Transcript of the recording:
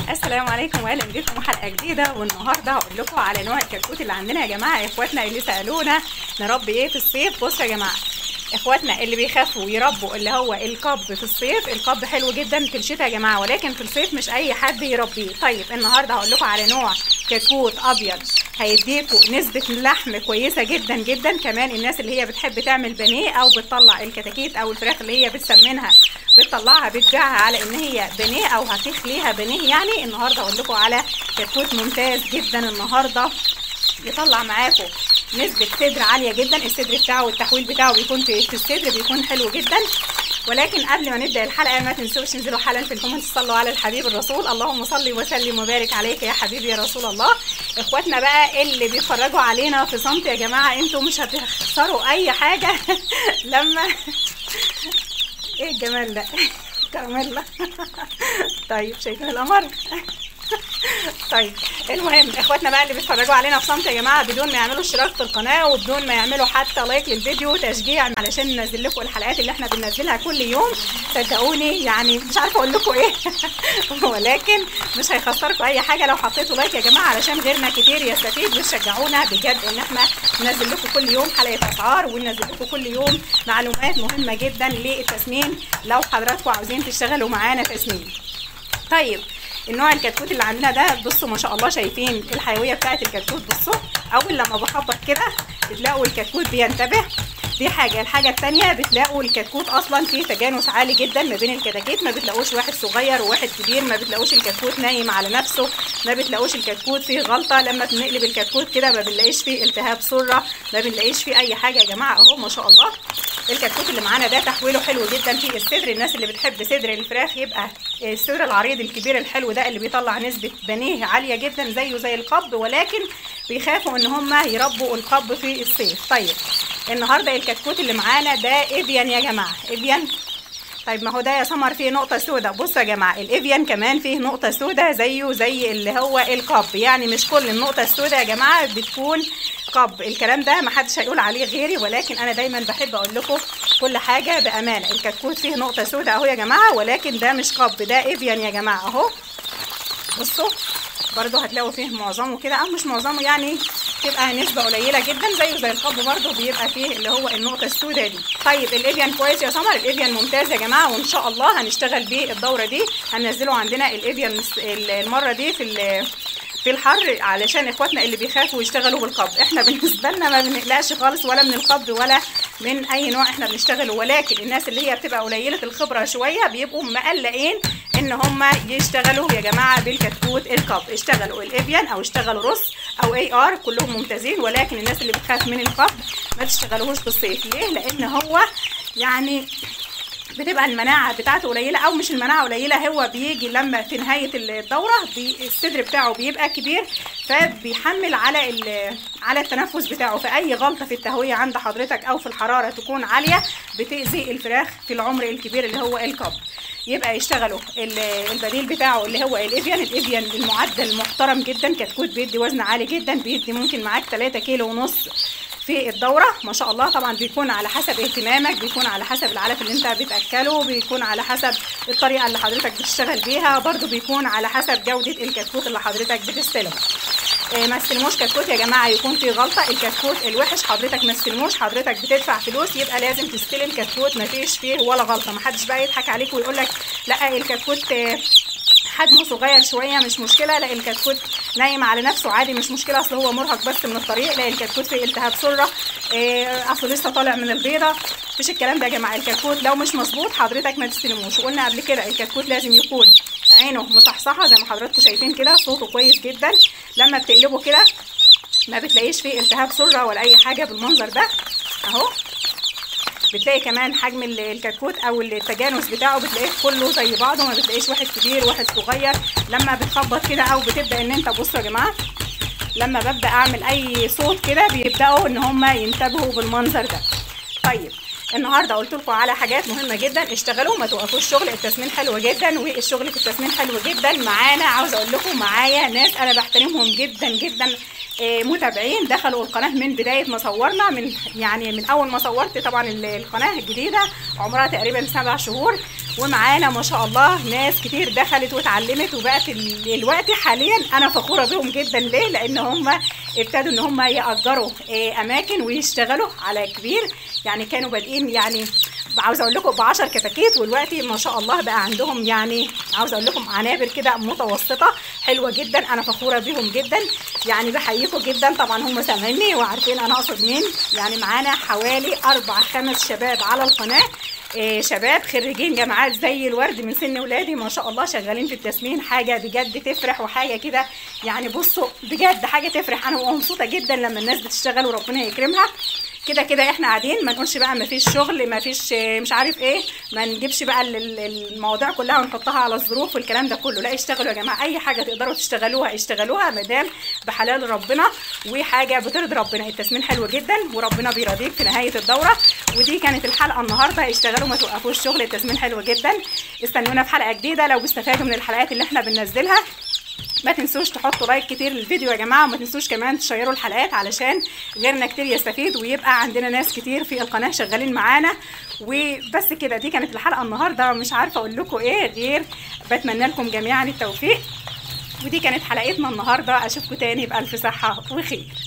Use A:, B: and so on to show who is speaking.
A: السلام عليكم واهلا بكم حلقه جديده والنهارده هقول لكم على نوع الكتكوت اللي عندنا يا جماعه يا اخواتنا اللي سالونا نربي ايه في الصيف بصوا يا جماعه اخواتنا اللي بيخافوا يربوا اللي هو القب في الصيف القب حلو جدا في الشتاء يا جماعه ولكن في الصيف مش اي حد يربيه طيب النهارده هقول لكم على نوع كتكوت ابيض هيديكوا نسبة لحم كويسة جدا جدا كمان الناس اللي هي بتحب تعمل بانيه او بتطلع الكتاكيت او الفراخ اللي هي بتسمنها بتطلعها بتبيعها على ان هي بانيه او هتخ ليها بانيه يعني النهارده اقول لكم على كتكوت ممتاز جدا النهارده يطلع معاكم نسبة صدر عالية جدا الصدر بتاعه والتحويل بتاعه بيكون في, في الصدر بيكون حلو جدا ولكن قبل ما نبدا الحلقه ما تنسوش تنزلوا حالا في الكومنت تصلوا على الحبيب الرسول اللهم صل وسلم وبارك عليك يا حبيبي يا رسول الله اخواتنا بقى اللي بيتفرجوا علينا في صمت يا جماعه انتوا مش هتخسروا اي حاجه لما ايه الجمال ده كراميلا طيب شايفين القمر طيب المهم اخواتنا بقى اللي بيتفرجوا علينا في صمت يا جماعه بدون ما يعملوا اشتراك في القناه وبدون ما يعملوا حتى لايك للفيديو تشجيع علشان ننزل لكم الحلقات اللي احنا بننزلها كل يوم صدقوني يعني مش عارفه اقول لكم ايه ولكن مش هيخسركم اي حاجه لو حطيتوا لايك يا جماعه علشان غيرنا كتير يستفيد وتشجعونا بجد ان احنا ننزل لكم كل يوم حلقه اسعار وننزل لكم كل يوم معلومات مهمه جدا للتسمين لو حضراتكم عاوزين تشتغلوا معانا تسمين طيب النوع الكتكوت اللي عندنا ده بصوا ما شاء الله شايفين الحيويه بتاعه الكتكوت بصوا اول لما بخبط كده بتلاقوا الكتكوت بينتبه دي حاجه الحاجه الثانيه بتلاقوا الكتكوت اصلا فيه تجانس عالي جدا ما بين الكتاكيت ما بتلاقوش واحد صغير وواحد كبير ما بتلاقوش الكتكوت نايم على نفسه ما بتلاقوش الكتكوت فيه غلطه لما بنقلب الكتكوت كده ما بنلاقيش فيه التهاب سره ما بنلاقيش فيه اي حاجه يا جماعه اهو ما شاء الله الكتكوت اللي معانا ده تحويله حلو جدا في الصدر الناس اللي بتحب صدر الفراخ يبقى الصدر العريض الكبير الحلو ده اللي بيطلع نسبه بانيه عاليه جدا زيه زي القب ولكن بيخافوا ان هم يربوا القب في الصيف طيب النهارده الكتكوت اللي معانا ده ابيان يا جماعه ابيان طيب ما هو ده يا سمر فيه نقطة سوداء بصوا يا جماعة الإفيان كمان فيه نقطة سوداء زيه زي اللي هو القب يعني مش كل النقطة السوداء يا جماعة بتكون قب الكلام ده محدش هيقول عليه غيري ولكن أنا دايما بحب أقول لكم كل حاجة بأمانة الكتكوت فيه نقطة سوداء أهو يا جماعة ولكن ده مش قب ده إفيان يا جماعة أهو بصوا برضو هتلاقوا فيه معظمه كده او مش معظمه يعني تبقى نسبه قليله جدا زيه زي القب برضو بيبقى فيه اللي هو النقطه السوداء دي طيب الافيان كويس يا سمر الافيان ممتاز يا جماعه وان شاء الله هنشتغل بيه الدوره دي هننزله عندنا الافيان المره دي في في الحر علشان اخواتنا اللي بيخافوا يشتغلوا بالقب احنا بالنسبه لنا ما بنقلقش خالص ولا من القب ولا من اي نوع احنا بنشتغله ولكن الناس اللي هي بتبقى قليله الخبره شويه بيبقوا مقلقين ان هم يشتغلوا يا جماعه بالكتكوت القب اشتغلوا الافيان او اشتغلوا رص او اي ار كلهم ممتازين ولكن الناس اللي بتخاف من القب ما تشتغلوهوش في الصيف ليه لان هو يعني بتبقى المناعه بتاعته قليله او مش المناعه قليله هو بيجي لما في نهايه الدوره بي الصدر بتاعه بيبقى كبير فبيحمل على على التنفس بتاعه فاي غلطه في التهويه عند حضرتك او في الحراره تكون عاليه بتاذي الفراخ في العمر الكبير اللي هو القب يبقى يشتغلوا البديل بتاعه اللي هو الافيان الافيان المعدل محترم جدا كتكوت بيدي وزن عالي جدا بيدي ممكن معاك 3 كيلو ونص في الدورة ما شاء الله طبعا بيكون على حسب اهتمامك بيكون على حسب العلف اللي انت بتأكله بيكون على حسب الطريقة اللي حضرتك بتشتغل بيها برضو بيكون على حسب جودة الكتكوت اللي حضرتك بتستلمه ما استلموش كتكوت يا جماعه يكون في غلطه الكتكوت الوحش حضرتك ما استلموش حضرتك بتدفع فلوس يبقى لازم تستلم كتكوت ما فيش فيه ولا غلطه ما حدش بقى يضحك عليك ويقول لك لا الكتكوت حجمه صغير شويه مش مشكله لا الكتكوت نايم على نفسه عادي مش مشكله اصل هو مرهق بس من الطريق لا الكتكوت فيه التهاب سره إيه اصله لسه طالع من البيضه مفيش الكلام ده يا جماعه الكتكوت لو مش مظبوط حضرتك ما تستلموش وقلنا قبل كده الكتكوت لازم يكون عينه مصحصحه زي ما حضراتكم شايفين كده صوته كويس جدا لما بتقلبه كده ما بتلاقيش فيه التهاب سره ولا اي حاجه بالمنظر ده اهو بتلاقي كمان حجم الكتكوت او التجانس بتاعه بتلاقيه كله زي بعضه ما بتلاقيش واحد كبير واحد صغير لما بتخبط كده او بتبدا ان انت بصوا يا جماعه لما ببدا اعمل اي صوت كده بيبداوا ان هم ينتبهوا بالمنظر ده طيب النهارده قلت لكم على حاجات مهمه جدا اشتغلوا ما توقفوش شغل التسمين حلو جدا والشغل في التسمين حلو جدا معانا عاوزه اقول لكم معايا ناس انا بحترمهم جدا جدا آه، متابعين دخلوا القناه من بدايه ما صورنا من يعني من اول ما صورت طبعا ال- القناه الجديده عمرها تقريبا سبع شهور ومعانا ما شاء الله ناس كتير دخلت واتعلمت وبقت ال- الوقت حاليا انا فخوره بيهم جدا ليه لان هم ابتدوا ان هم ياجروا آه، اماكن ويشتغلوا على كبير يعني كانوا بادئين يعني عاوزه اقول لكم ب 10 كتاكيت والوقت ما شاء الله بقى عندهم يعني عاوزه اقول لكم عنابر كده متوسطه حلوه جدا انا فخوره بيهم جدا يعني بحييكم جدا طبعا هم سامعيني وعارفين انا اقصد مين يعني معانا حوالي اربع خمس شباب على القناه إيه شباب خريجين جامعات زي الورد من سن ولادي ما شاء الله شغالين في التسمين حاجه بجد تفرح وحاجه كده يعني بصوا بجد حاجه تفرح انا ببقى مبسوطه جدا لما الناس بتشتغل وربنا يكرمها كده كده احنا قاعدين ما نقولش بقى ما فيش شغل ما فيش آه، مش عارف ايه ما نجيبش بقى ال- ال- المواضيع كلها ونحطها على الظروف والكلام ده كله لا اشتغلوا يا جماعه اي حاجه تقدروا تشتغلوها اشتغلوها ما دام بحلال ربنا وحاجه بترضي ربنا التسمين حلو جدا وربنا بيرضيك في نهايه الدوره ودي كانت الحلقه النهارده اشتغلوا ما توقفوش شغل التسمين حلو جدا استنونا في حلقه جديده لو بيستفادوا من الحلقات اللي احنا بننزلها ما تنسوش تحطوا لايك كتير للفيديو يا جماعه وما تنسوش كمان تشيروا الحلقات علشان غيرنا كتير يستفيد ويبقى عندنا ناس كتير في القناه شغالين معانا وبس كده دي كانت الحلقه النهارده مش عارفه اقول لكم ايه غير بتمنى لكم جميعا التوفيق ودي كانت حلقتنا النهارده اشوفكم تاني بالف صحه وخير